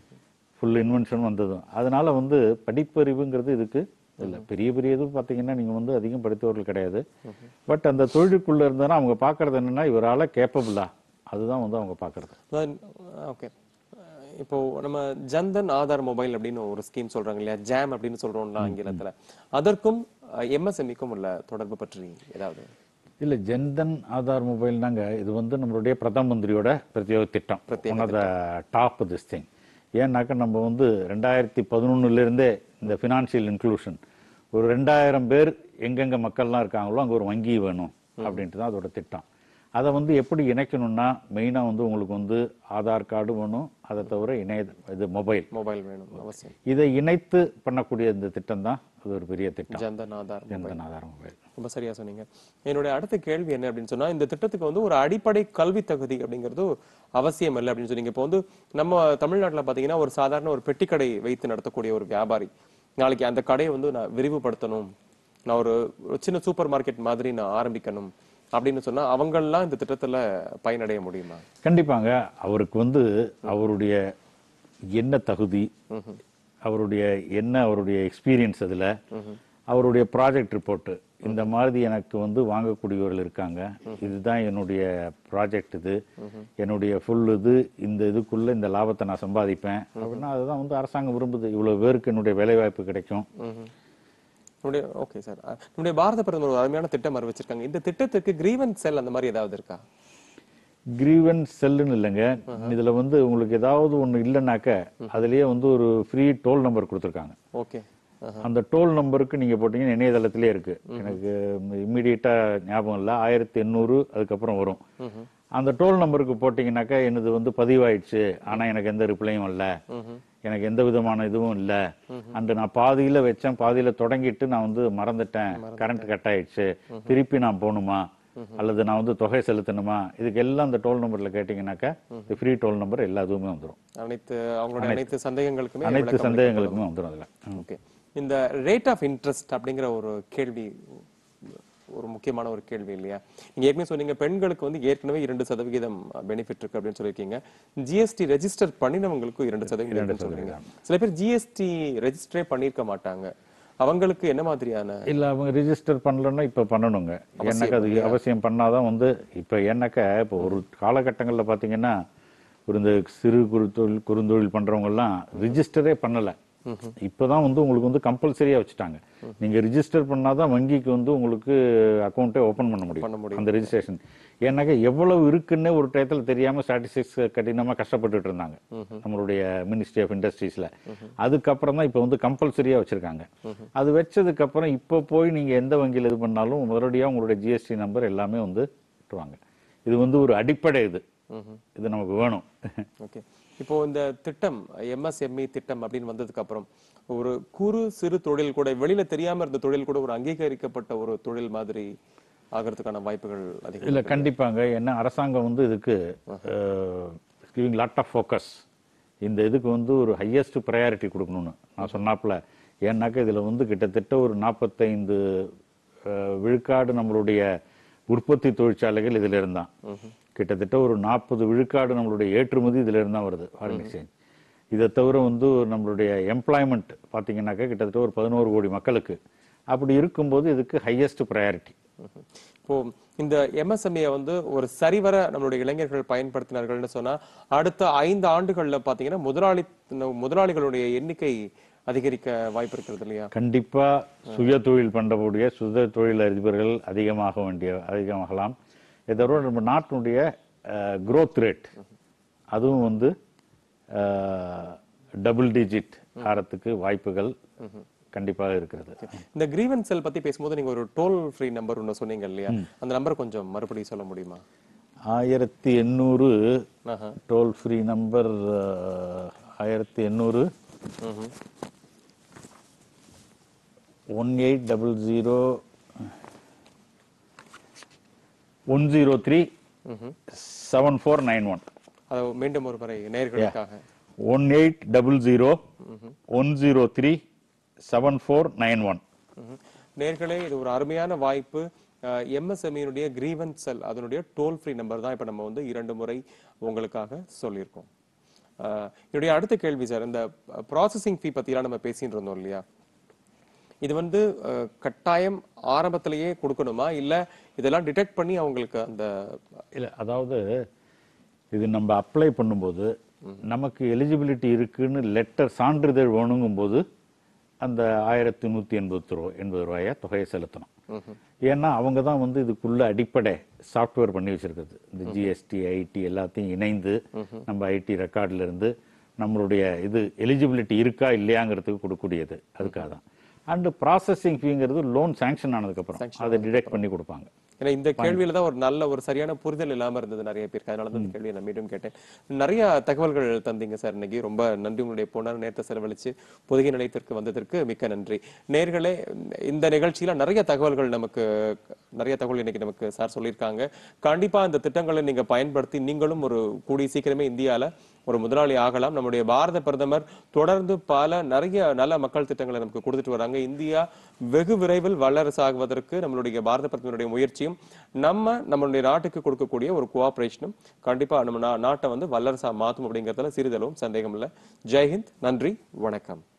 ஃபுல் இன்வென்ஷன் வந்ததும் அதனால வந்து படிப்பறிவுங்கிறது இதுக்கு இல்லை பெரிய பெரிய இது பார்த்தீங்கன்னா நீங்க வந்து அதிகம் படித்தவர்கள் கிடையாது பட் அந்த தொழிலுக்குள்ள இருந்தாலும் அவங்க பார்க்கறது என்னன்னா இவரால கேப்பபிளா அதுதான் வந்து அவங்க பார்க்கறது ஓகே இப்போ நம்ம ஜன்தன் ஆதார் மொபைல் அப்படின்னு ஒரு ஸ்கீம் சொல்றாங்க இல்லையா ஜாம் அப்படின்னு சொல்றோம்ல ஆங்கிலத்துல அதற்கும் எம்எஸ்எம்இக்கும் உள்ள தொடர்பு பற்றி ஏதாவது இல்ல ஜன்தன் ஆதார் மொபைல்னாங்க இது வந்து நம்மளுடைய பிரதம மந்திரியோட பிரத்யேக திட்டம் one of the top this thing ஏன்னாக்கா நம்ம வந்து ரெண்டாயிரத்தி பதினொன்னுல இருந்தே இந்த ஃபினான்ஷியல் இன்க்ளூஷன் ஒரு ரெண்டாயிரம் பேர் எங்கெங்க மக்கள்லாம் இருக்காங்களோ அங்க ஒரு வங்கி வேணும் அப்படின்ட்டு தான் அதோட திட்டம் அதை வந்து எப்படி இணைக்கணும்னா மெயினா வந்து உங்களுக்கு வந்து ஆதார் கார்டு வேணும் அதை தவிர இணைய இது மொபைல் மொபைல் வேணும் அவசியம் இதை இணைத்து பண்ணக்கூடிய இந்த திட்டம் தான் அது ஒரு பெரிய திட்டம் ஜன்தன் ஆதார் ஜன்தன் ஆதார் மொபைல் ரொம்ப சரியா சொன்னீங்க என்னுடைய அடுத்த கேள்வி என்ன அப்படின்னு சொன்னா இந்த திட்டத்துக்கு வந்து ஒரு அடிப்படை கல்வி தகுதி அப்படிங்கிறது அவசியம் இல்லை அப்படின்னு சொன்னீங்க இப்போ வந்து நம்ம தமிழ்நாட்டுல பாத்தீங்கன்னா ஒரு சாதாரண ஒரு பெட்டிக்கடை வைத்து நடத்தக்கூடிய ஒரு வியாபாரி நாளைக்கு அந்த கடையை வந்து நான் விரிவுபடுத்தணும் நான் ஒரு ஒரு சின்ன சூப்பர் மார்க்கெட் மாதிரி நான் ஆரம்பிக்கணும் அப்படின்னு சொன்னா அவங்கெல்லாம் இந்த திட்டத்துல பயனடைய முடியுமா கண்டிப்பாங்க அவருக்கு வந்து அவருடைய என்ன தகுதி அவருடைய என்ன அவருடைய எக்ஸ்பீரியன்ஸ் அதுல அவருடைய ப்ராஜெக்ட் ரிப்போர்ட் இந்த மாதிரி எனக்கு வந்து வாங்கக்கூடியவர்கள் இருக்காங்க இதுதான் என்னுடைய ப்ராஜெக்ட் இது என்னுடைய ஃபுல் இது இந்த இதுக்குள்ள இந்த லாபத்தை நான் சம்பாதிப்பேன் அப்படின்னா அதுதான் வந்து அரசாங்கம் விரும்புது இவ்வளவு பேருக்கு என்னுடைய வேலைவாய்ப்பு கிடைக்கும் நம்முடைய ஓகே சார் நம்முடைய பாரத பிரதமர் ஒரு அருமையான திட்டம் அறிவிச்சிருக்காங்க இந்த திட்டத்துக்கு கிரீவன் செல் அந்த மாதிரி ஏதாவது இருக்கா கிரீவன்ஸ் செல்லுன்னு இல்லைங்க இதுல வந்து உங்களுக்கு ஏதாவது ஒண்ணு இல்லைனாக்க அதுலயே வந்து ஒரு ஃப்ரீ டோல் நம்பர் கொடுத்துருக்காங்க ஓகே அந்த டோல் நம்பருக்கு நீங்க போட்டீங்கன்னா இணையதளத்திலே இருக்கு எனக்கு இம்மிடியட்டா ஞாபகம் இல்லை ஆயிரத்தி எண்ணூறு அதுக்கப்புறம் வரும் அந்த டோல் நம்பருக்கு போட்டீங்கன்னாக்கா எனது வந்து பதிவாயிடுச்சு ஆனா எனக்கு எந்த ரிப்ளையும் இல்ல எனக்கு எந்த விதமான இதுவும் இல்ல அண்டு நான் பாதியில வச்சேன் பாதியில தொடங்கிட்டு நான் வந்து மறந்துட்டேன் கரண்ட் கட் ஆயிடுச்சு திருப்பி நான் போகணுமா அல்லது நான் வந்து தொகை செலுத்தணுமா இதுக்கு எல்லாம் அந்த டோல் நம்பர்ல கேட்டீங்கன்னாக்கா ஃப்ரீ டோல் நம்பர் எல்லா இதுவுமே வந்துடும் அனைத்து அவங்களுடைய அனைத்து சந்தேகங்களுக்குமே அனைத்து விளக்கம் சந்தேகங்களுக்குமே வந்துடும் அதுல ஓகே இந்த ரேட் ஆஃப் இன்ட்ரெஸ்ட் அப்படிங்கிற ஒரு கேள்வி ஒரு முக்கியமான ஒரு கேள்வி இல்லையா நீங்க ஏற்கனவே சொன்னீங்க பெண்களுக்கு வந்து ஏற்கனவே இரண்டு சதவிகிதம் பெனிஃபிட் இருக்கு அப்படின்னு சொல்லியிருக்கீங்க ஜிஎஸ்டி ரெஜிஸ்டர் பண்ணினவங்களுக்கும் இரண்டு சதவிகிதம் இருக்குன்னு சொல்றீங்க சில பேர் ஜிஎஸ்டி ரெஜிஸ்டரே பண்ணியிருக்க மாட்டாங்க அவங்களுக்கு என்ன மாதிரியான இல்ல அவங்க ரிஜிஸ்டர் பண்ணலன்னா இப்ப பண்ணணுங்க ஏன்னாக்கா அது அவசியம் பண்ணாதான் வந்து இப்ப ஏன்னாக்கா இப்போ ஒரு காலகட்டங்கள்ல பாத்தீங்கன்னா ஒரு இந்த சிறு குறுத்தொழில் குறுந்தொழில் பண்றவங்க எல்லாம் ரிஜிஸ்டரே பண்ணல இப்பதான் வந்து உங்களுக்கு வந்து கம்பல்சரியா வச்சுட்டாங்க நீங்க ரிஜிஸ்டர் பண்ணாதான் வங்கிக்கு வந்து உங்களுக்கு அக்கௌண்ட்டே ஓபன் பண்ண பண்ண முடியும் அந்த ரெஜிஸ்ட்ரேஷன் ஏன்னாக்கா எவ்வளவு இருக்குன்னு ஒரு டயத்துல தெரியாம ஸ்டாட்டிஸ்டிக்ஸ் கடினமா கஷ்டப்பட்டுட்டு இருந்தாங்க நம்மளுடைய மினிஸ்ட்ரி ஆஃப் இண்டஸ்ட்ரீஸ்ல அதுக்கப்புறம் தான் இப்ப வந்து கம்பல்சரியா வச்சிருக்காங்க அது வச்சதுக்கு அப்புறம் இப்போ போய் நீங்க எந்த வங்கியில இது பண்ணாலும் மறுபடியும் உங்களுடைய ஜிஎஸ்டி நம்பர் எல்லாமே வந்து விட்டுருவாங்க இது வந்து ஒரு அடிப்படை இது இது நமக்கு வேணும் ஓகே இப்போ இந்த திட்டம் எம்எஸ்எம்இ திட்டம் அப்படின்னு வந்ததுக்கு அப்புறம் ஒரு குறு சிறு தொழில் கூட வெளியில தெரியாம இருந்த தொழில் கூட ஒரு அங்கீகரிக்கப்பட்ட ஒரு தொழில் மாதிரி ஆகிறதுக்கான வாய்ப்புகள் அதிகம் இல்ல கண்டிப்பாங்க ஏன்னா அரசாங்கம் வந்து இதுக்கு கிவிங் லாட் ஆஃப் ஃபோக்கஸ் இந்த இதுக்கு வந்து ஒரு ஹையஸ்ட் ப்ரையாரிட்டி கொடுக்கணும்னு நான் சொன்னாப்புல ஏன்னாக்கா இதுல வந்து கிட்டத்தட்ட ஒரு நாற்பத்தைந்து விழுக்காடு நம்மளுடைய உற்பத்தி தொழிற்சாலைகள் இதுல இருந்தான் கிட்டத்தட்ட ஒரு நாற்பது விழுக்காடு நம்மளுடைய ஏற்றுமதி இதுல இருந்தா வருது ஃபாரின் எக்ஸ்சேஞ்ச் இதை தவிர வந்து நம்மளுடைய எம்ப்ளாய்மெண்ட் பார்த்தீங்கன்னாக்கா கிட்டத்தட்ட ஒரு பதினோரு கோடி மக்களுக்கு அப்படி இருக்கும்போது இதுக்கு ஹையஸ்ட் ப்ரையாரிட்டி ம்ஹும். இப்போ இந்த எம்எஸ்எம்ஏ வந்து ஒரு சரிவர நம்மளுடைய இளைஞர்கள் பயன்படுத்தினார்கள்னு சொன்னா அடுத்த ஐந்து ஆண்டுகள்ல பாத்தீங்கன்னா முதலாளி முதலாளிகளுடைய எண்ணிக்கை அதிகரிக்க வாய்ப்பு இருக்கிறது இல்லையா கண்டிப்பா சுய தொழில் பண்றக்கூடிய சுய தொழில் அதிபர்கள் அதிகமாக வேண்டிய அதிகமாகலாம் இதை தவிர நம்ம நாட்டினுடைய growth ரேட் அதுவும் வந்து டபுள் டிஜிட் ஆறதுக்கு வாய்ப்புகள் கண்டிப்பாக இருக்கிறது இந்த கிரீவன் செல் பத்தி பேசும்போது நீங்க ஒரு டோல் ஃப்ரீ நம்பர் ஒன்னு சொன்னீங்க இல்லையா அந்த நம்பர் கொஞ்சம் மறுபடியும் சொல்ல முடியுமா ஆயிரத்தி எண்ணூறு ஆஹா. டோல் ஃப்ரீ நம்பர் ஆயிரத்தி எண்ணூறு ம்ஹும். One eight double zero one zero three ம்ஹும். செவன் ஃபோர் நைன் ஒன் அது மீண்டும் ஒரு முறை நேயர்களுக்காக one eight double zero one zero three seven four nine one ம்ஹும். நேர்களே இது ஒரு அருமையான வாய்ப்பு எம்எஸ்எம்இனுடைய கிரீவன்ஸ் செல் அதனுடைய டோல் ஃப்ரீ நம்பர் தான் இப்ப நம்ம வந்து இரண்டு முறை உங்களுக்காக சொல்லியிருக்கோம் அஹ், என்னுடைய அடுத்த கேள்வி சார் இந்த ப்ராசஸிங் ஃபீ பத்திலாம் நம்ம பேசிட்டு இருந்தோம் இல்லையா இது வந்து அஹ், கட்டாயம் ஆரம்பத்திலேயே கொடுக்கணுமா இல்ல இதெல்லாம் டிடெக்ட் பண்ணி அவங்களுக்கு அந்த இல்லை அதாவது இது நம்ம அப்ளை பண்ணும்போது நமக்கு எலிஜிபிலிட்டி இருக்குன்னு லெட்டர் சான்றிதழ் வேணுங்கும்போது அந்த ஆயிரத்தி நூற்றி எண்பது ரூபா எண்பது ரூபாயை தொகையை செலுத்தணும் ஏன்னா அவங்க தான் வந்து இதுக்குள்ள அடிப்படை சாஃப்ட்வேர் பண்ணி வச்சிருக்கிறது இந்த ஜிஎஸ்டி ஐடி எல்லாத்தையும் இணைந்து நம்ம ஐடி ரெக்கார்ட்ல இருந்து நம்மளுடைய இது எலிஜிபிலிட்டி இருக்கா இல்லையாங்கிறதுக்கு கொடுக்கக்கூடியது அதுக்காக தான் அண்ட் ப்ராசஸிங் ஃபீங்கிறது லோன் சாங்ஷன் ஆனதுக்கப்புறம் அதை டிடெக்ட் பண்ணி கொடுப்பாங்க ஏன்னா இந்த கேள்வியில தான் ஒரு நல்ல ஒரு சரியான புரிதல் இல்லாம இருந்தது நிறைய பேருக்கு அதனால தான் இந்த கேள்வியை நான் மீண்டும் கேட்டேன் நிறைய தகவல்கள் தந்தீங்க சார் இன்னைக்கு ரொம்ப நன்றி உங்களுடைய பொன்னான நேரத்தை செலவழிச்சு பொதுகை நிலையத்திற்கு வந்ததற்கு மிக்க நன்றி நேர்களே இந்த நிகழ்ச்சியில நிறைய தகவல்கள் நமக்கு நிறைய தகவல் இன்னைக்கு நமக்கு சார் சொல்லியிருக்காங்க கண்டிப்பா அந்த திட்டங்களை நீங்க பயன்படுத்தி நீங்களும் ஒரு கூடிய சீக்கிரமே இந்தியால ஒரு முதலாளி ஆகலாம் நம்முடைய பாரத பிரதமர் தொடர்ந்து பல நிறைய நல்ல மக்கள் திட்டங்களை நமக்கு கொடுத்துட்டு வராங்க இந்தியா வெகு விரைவில் வல்லரசு ஆகுவதற்கு நம்மளுடைய பாரத பிரதமருடைய முயற்சியும் நம்ம நம்மளுடைய நாட்டுக்கு கொடுக்கக்கூடிய ஒரு கோஆபரேஷனும் கண்டிப்பா நம்ம நா- நாட்டை வந்து வல்லரசா மாத்தும் அப்படிங்கறதுல சிறிதளவும் சந்தேகம் இல்லை ஜெய்ஹிந்த் நன்றி வணக்கம்